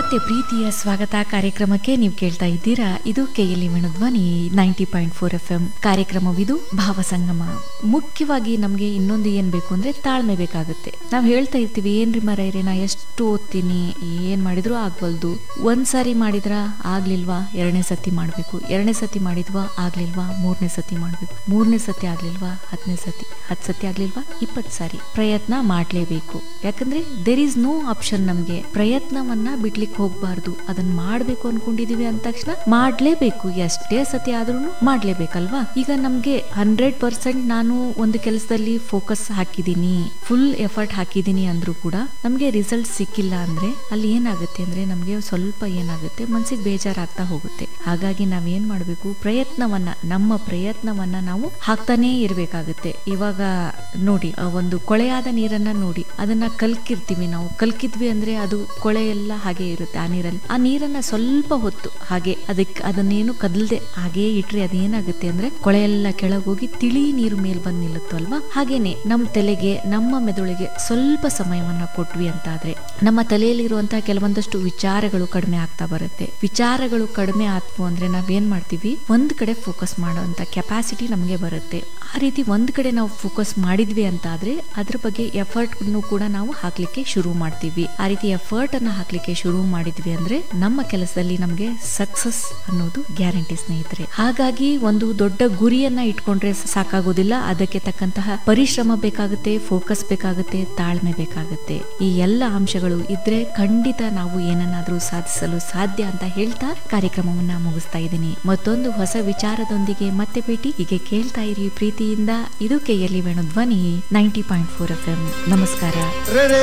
ಮತ್ತೆ ಪ್ರೀತಿಯ ಸ್ವಾಗತ ಕಾರ್ಯಕ್ರಮಕ್ಕೆ ನೀವು ಕೇಳ್ತಾ ಇದ್ದೀರಾ ಇದು KLE Dhwani ninety point four F M ಕಾರ್ಯಕ್ರಮವಿದು ಭಾವಸಂಗಮ ಮುಖ್ಯವಾಗಿ ನಮಗೆ ಇನ್ನೊಂದು ಏನ್ ಬೇಕು ಅಂದ್ರೆ ತಾಳ್ಮೆ ಬೇಕಾಗುತ್ತೆ ನಾವು ಹೇಳ್ತಾ ಇರ್ತೀವಿ ಏನ್ರಿ ಮರ ನಾ ಎಷ್ಟು ಓದ್ತೀನಿ ಏನ್ ಮಾಡಿದ್ರು ಆಗ್ವಲ್ದು ಒಂದ್ ಸಾರಿ ಮಾಡಿದ್ರ ಆಗ್ಲಿಲ್ವಾ ಎರಡನೇ ಸತಿ ಮಾಡ್ಬೇಕು ಎರಡನೇ ಸತಿ ಮಾಡಿದ್ವಾ ಆಗ್ಲಿಲ್ವಾ ಮೂರನೇ ಸತಿ ಮಾಡ್ಬೇಕು ಮೂರನೇ ಸತಿ ಆಗ್ಲಿಲ್ವಾ ಹತ್ತನೇ ಸತಿ ಹತ್ತು ಸತಿ ಆಗ್ಲಿಲ್ವಾ ಇಪ್ಪತ್ತು ಸಾರಿ ಪ್ರಯತ್ನ ಮಾಡ್ಲೇಬೇಕು ಯಾಕಂದ್ರೆ ದೇರ್ ಇಸ್ ನೋ ಆಪ್ಷನ್ ನಮ್ಗೆ ಪ್ರಯತ್ನವನ್ನ ಬಿಡ್ಲಿಕ್ಕೆ ಹೋಗ್ಬಾರ್ದು ಅದನ್ನ ಮಾಡ್ಬೇಕು ಅನ್ಕೊಂಡಿದೀವಿ ಅಂದ ತಕ್ಷಣ ಮಾಡ್ಲೇಬೇಕು ಎಷ್ಟೇ ಸತಿ ಆದ್ರೂ ಮಾಡ್ಲೇಬೇಕಲ್ವಾ ಈಗ ನಮ್ಗೆ ಹಂಡ್ರೆಡ್ ಪರ್ಸೆಂಟ್ ನಾನು ಒಂದು ಕೆಲಸದಲ್ಲಿ ಫೋಕಸ್ ಹಾಕಿದೀನಿ ಫುಲ್ ಎಫರ್ಟ್ ಹಾಕಿದೀನಿ ಅಂದ್ರೂ ಕೂಡ ನಮ್ಗೆ ರಿಸಲ್ಟ್ ಸಿಕ್ಕಿಲ್ಲ ಅಂದ್ರೆ ಅಲ್ಲಿ ಏನಾಗುತ್ತೆ ಅಂದ್ರೆ ನಮ್ಗೆ ಸ್ವಲ್ಪ ಏನಾಗುತ್ತೆ ಮನ್ಸಿಗೆ ಬೇಜಾರಾಗ್ತಾ ಹೋಗುತ್ತೆ ಹಾಗಾಗಿ ನಾವ್ ಏನ್ ಮಾಡ್ಬೇಕು ಪ್ರಯತ್ನವನ್ನ ನಮ್ಮ ಪ್ರಯತ್ನವನ್ನ ನಾವು ಹಾಕ್ತಾನೇ ಇರ್ಬೇಕಾಗುತ್ತೆ ಇವಾಗ ನೋಡಿ ಆ ಒಂದು ಕೊಳೆಯಾದ ನೀರನ್ನ ನೋಡಿ ಅದನ್ನ ಕಲ್ಕಿರ್ತೀವಿ ನಾವು ಕಲ್ಕಿದ್ವಿ ಅಂದ್ರೆ ಅದು ಕೊಳೆ ಎಲ್ಲ ಹಾಗೆ ಇರುತ್ತೆ ಆ ನೀರಲ್ಲಿ ಆ ನೀರನ್ನ ಸ್ವಲ್ಪ ಹೊತ್ತು ಹಾಗೆ ಅದಕ್ಕೆ ಅದನ್ನೇನು ಕದಲ್ದೆ ಹಾಗೆ ಇಟ್ರೆ ಅದೇನಾಗುತ್ತೆ ಅಂದ್ರೆ ಕೊಳೆ ಎಲ್ಲ ಕೆಳಗೋಗಿ ತಿಳಿ ನೀರು ಮೇಲ್ ಬಂದ್ ನಿಲ್ಲುತ್ತಲ್ವಾ ಹಾಗೇನೆ ನಮ್ಮ ತಲೆಗೆ ನಮ್ಮ ಮೆದುಳಿಗೆ ಸ್ವಲ್ಪ ಸಮಯವನ್ನ ಕೊಟ್ವಿ ಅಂತಾದ್ರೆ ನಮ್ಮ ತಲೆಯಲ್ಲಿರುವಂತಹ ಕೆಲವೊಂದಷ್ಟು ವಿಚಾರಗಳು ಕಡಿಮೆ ಆಗ್ತಾ ಬರುತ್ತೆ ವಿಚಾರಗಳು ಕಡಿಮೆ ಆತ್ವು ಅಂದ್ರೆ ನಾವೇನ್ ಮಾಡ್ತೀವಿ ಒಂದ್ ಕಡೆ ಫೋಕಸ್ ಮಾಡುವಂತ ಕೆಪಾಸಿಟಿ ನಮಗೆ ಬರುತ್ತೆ ಆ ರೀತಿ ಒಂದ್ ಕಡೆ ನಾವು ಫೋಕಸ್ ಮಾಡಿದ್ವಿ ಅಂತ ಆದ್ರೆ ಅದ್ರ ಬಗ್ಗೆ ಎಫರ್ಟ್ ಕೂಡ ನಾವು ಹಾಕ್ಲಿಕ್ಕೆ ಶುರು ಮಾಡ್ತೀವಿ ಆ ರೀತಿ ಎಫರ್ಟ್ ಅನ್ನ ಹಾಕ್ಲಿಕ್ಕೆ ಶುರು ಮಾಡಿದ್ವಿ ಅಂದ್ರೆ ನಮ್ಮ ಕೆಲಸದಲ್ಲಿ ನಮಗೆ ಸಕ್ಸಸ್ ಅನ್ನೋದು ಗ್ಯಾರಂಟಿ ಸ್ನೇಹಿತರೆ ಹಾಗಾಗಿ ಒಂದು ದೊಡ್ಡ ಗುರಿಯನ್ನ ಇಟ್ಕೊಂಡ್ರೆ ಸಾಕಾಗೋದಿಲ್ಲ ಅದಕ್ಕೆ ತಕ್ಕಂತಹ ಪರಿಶ್ರಮ ಬೇಕಾಗುತ್ತೆ ಫೋಕಸ್ ಬೇಕಾಗುತ್ತೆ ತಾಳ್ಮೆ ಬೇಕಾಗುತ್ತೆ ಈ ಎಲ್ಲ ಅಂಶಗಳು ಇದ್ರೆ ಖಂಡಿತ ನಾವು ಏನನ್ನಾದ್ರೂ ಸಾಧಿಸಲು ಸಾಧ್ಯ ಅಂತ ಹೇಳ್ತಾ ಕಾರ್ಯಕ್ರಮವನ್ನ ಮುಗಿಸ್ತಾ ಇದ್ದೀನಿ ಮತ್ತೊಂದು ಹೊಸ ವಿಚಾರದೊಂದಿಗೆ ಮತ್ತೆ ಭೇಟಿ ಹೀಗೆ ಕೇಳ್ತಾ ಇರಿ ಪ್ರೀತಿಯಿಂದ ಇದು KLE Venu Dhwani ninety point four F M ನಮಸ್ಕಾರ